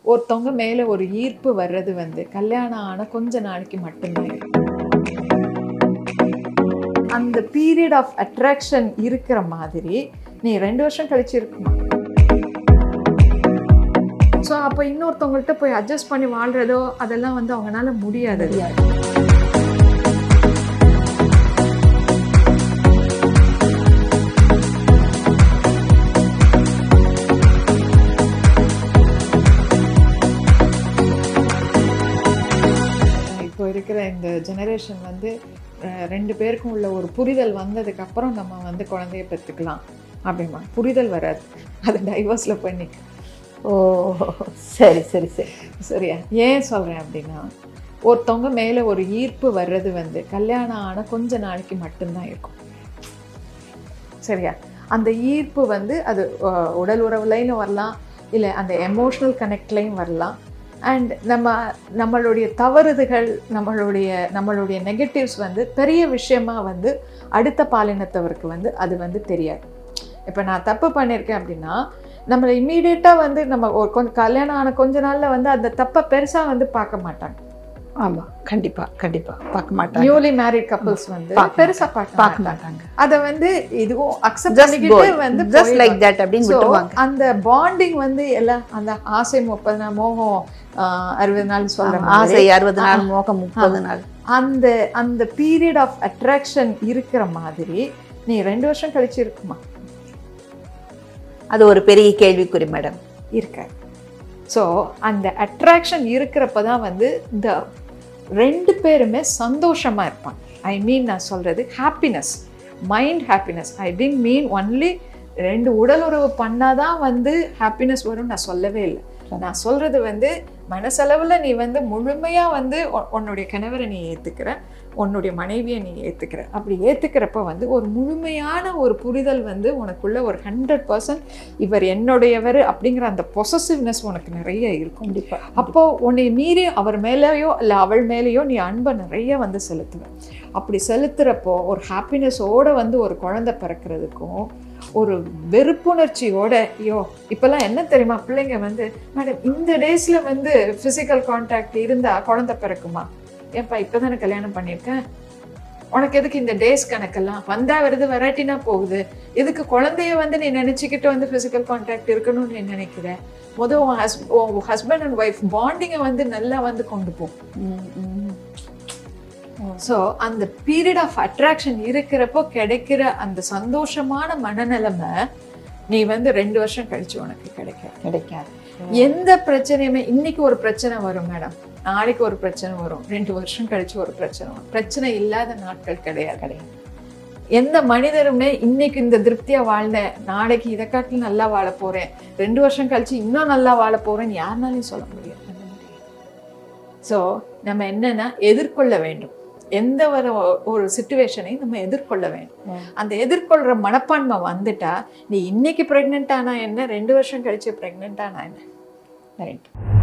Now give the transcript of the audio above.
ஒருத்தவங்க மேல ஒரு ஈர்ப்பு வர்றது வந்து கல்யாணம் ஆன கொஞ்ச நாளைக்கு மட்டும்தான் இருக்கும் அந்த பீரியட் ஆஃப் அட்ராக்ஷன் இருக்கிற மாதிரி நீ ரெண்டு வருஷம் கழிச்சு இருக்குமா ஸோ அப்போ இன்னொருத்தவங்கள்ட்ட போய் அட்ஜஸ்ட் பண்ணி வாழ்றதோ அதெல்லாம் வந்து அவங்களால முடியாது இப்போ இருக்கிற இந்த ஜெனரேஷன் வந்து அஹ், ரெண்டு பேருக்கும் உள்ள ஒரு புரிதல் வந்ததுக்கு அப்புறம் நம்ம வந்து குழந்தைய பெற்றுக்கலாம் அப்படிமா புரிதல் வராது அது டைவர்ஸில் பண்ணி ஓ சரி சரி சரி சரியா ஏன் சொல்கிறேன் அப்படின்னா ஒருத்தவங்க மேலே ஒரு ஈர்ப்பு வர்றது வந்து கல்யாணம் ஆன கொஞ்ச நாளைக்கு மட்டும்தான் இருக்கும் சரியா அந்த ஈர்ப்பு வந்து அது அஹ், உடல் உறவுலையும் வரலாம் இல்லை அந்த எமோஷ்னல் கனெக்ட்லையும் வரலாம் அண்ட் நம்ம நம்மளுடைய தவறுதுகள் நம்மளுடைய நம்மளுடைய நெகட்டிவ்ஸ் வந்து பெரிய விஷயமா வந்து அடுத்த பாலினத்தவருக்கு வந்து அது வந்து தெரியாது இப்போ நான் தப்பு பண்ணியிருக்கேன் அப்படின்னா நம்மளை இம்மீடியட்டாக வந்து நம்ம ஒரு கொஞ்சம் கல்யாணம் ஆன கொஞ்ச நாளில் வந்து அந்த தப்பை பெருசாக வந்து பார்க்க மாட்டாங்க ஆமா கண்டிப்பா கண்டிப்பா பார்க்க மாட்டாங்க நியூலி மேரிட் கப்பல்ஸ் வந்து பார்க்க பெருசா பார்க்க பார்க்க மாட்டாங்க மாட்டாங்க அதை வந்து இதுவும் அக்செப்ட் ஜஸ்ட் பண்ணிக்கிட்டு வந்து ஜஸ்ட் லைக் போயிடுவாங்க. தட் அப்படின்னு So, விட்டுருவாங்க அந்த பாண்டிங் வந்து எல்லாம் அந்த ஆசை முப்பது நாள் மோகம் ஆஹ், அறுபது நாள் சொல்ற ஆமா, மாதிரி ஆசை அறுபது நாள் மோகம் முப்பது நாள் அந்த அந்த பீரியட் ஆஃப் அட்ராக்ஷன் இருக்கிற மாதிரி நீ ரெண்டு வருஷம் கழிச்சு இருக்குமா அது ஒரு பெரிய கேள்விக்குறி மேடம் இருக்க ஸோ அந்த அட்ராக்ஷன் இருக்கிறப்ப தான் வந்து இந்த ரெண்டு பேருமே சந்தோஷமா இருப்பாங்க ஐ மீன் நான் சொல்றது happiness mind happiness I didn't mean only ரெண்டு உடல் உறவு பண்ணாதான் வந்து ஹாப்பினஸ் வரும் நான் சொல்லவே இல்லை நான் சொல்றது வந்து மனசளவில் நீ வந்து முழுமையா வந்து உன்- உன்னுடைய கணவரை நீ ஏத்துக்கிற உன்னுடைய மனைவியை நீ ஏத்துக்கிற அப்படி ஏத்துக்கிறப்ப வந்து ஒரு முழுமையான ஒரு புரிதல் வந்து உனக்குள்ள ஒரு ஹண்ட்ரட் பர்சன்ட் இவர் என்னுடையவர் அப்படிங்கிற அந்த பொசசிவ்னஸ் உனக்கு நிறைய இருக்கும் கண்டிப்பா அப்போ உன்னை மீறி அவர் மேலேயோ இல்லை அவள் மேலேயோ நீ அன்பை நிறைய வந்து செலுத்துவ அப்படி செலுத்துறப்போ ஒரு ஹாப்பினஸோட வந்து ஒரு குழந்தை பிறக்கிறதுக்கும் ஒரு வெறுப்புணர்ச்சியோட ஐயோ இப்பெல்லாம் என்ன தெரியுமா பிள்ளைங்க வந்து மேடம் இந்த டேஸ்ல வந்து ஃபிசிக்கல் கான்டாக்ட் இருந்தா குழந்தை பிறக்குமா ஏன்பா இப்பதானே கல்யாணம் பண்ணியிருக்கேன் உனக்கு எதுக்கு இந்த டேஸ் கணக்கெல்லாம் வந்தா வருது வெரைட்டினா போகுது எதுக்கு குழந்தைய வந்து நீ நினைச்சுக்கிட்டு வந்து ஃபிசிக்கல் கான்டாக்ட் இருக்கணும்னு நீ நினைக்கிற முதல் உன் ஹஸ் ஹஸ்பண்ட் அண்ட் ஒய்ஃப் பாண்டிங்கை வந்து நல்லா வந்து கொண்டு போ ம், ம். ஸோ அந்த பீரியட் ஆஃப் அட்ராக்ஷன் இருக்கிறப்போ கிடைக்கிற அந்த சந்தோஷமான மனநிலைமை நீ வந்து ரெண்டு வருஷம் கழிச்சு உனக்கு கிடைக்கும் கிடைக்காது எந்த பிரச்சனையுமே இன்னைக்கு ஒரு பிரச்சனை வரும் மேடம் நாளைக்கு ஒரு பிரச்சனை வரும் ரெண்டு வருஷம் கழிச்சு ஒரு பிரச்சனை வரும் பிரச்சனை இல்லாத நாட்கள் கிடையாது கிடையாது எந்த மனிதருமே இன்னைக்கு இந்த திருப்தியா வாழ்ந்தேன் நாளைக்கு இதை காட்டிலும் நல்லா வாழ போறேன் ரெண்டு வருஷம் கழிச்சு இன்னும் நல்லா வாழ போறேன்னு யாருனாலையும் சொல்ல முடியாது ஸோ நம்ம என்னன்னா எதிர்கொள்ள வேண்டும் எந்த ஒரு ஒரு சுச்சுவேஷனையும் நம்ம எதிர்கொள்ள வேண்டும் அந்த எதிர்கொள்ற மனப்பான்மை வந்துட்டா நீ இன்னைக்கு பிரெக்னென்ட் ஆனா என்ன ரெண்டு வருஷம் கழிச்சு பிரெக்னென்ட் ஆனா என்ன ரைட்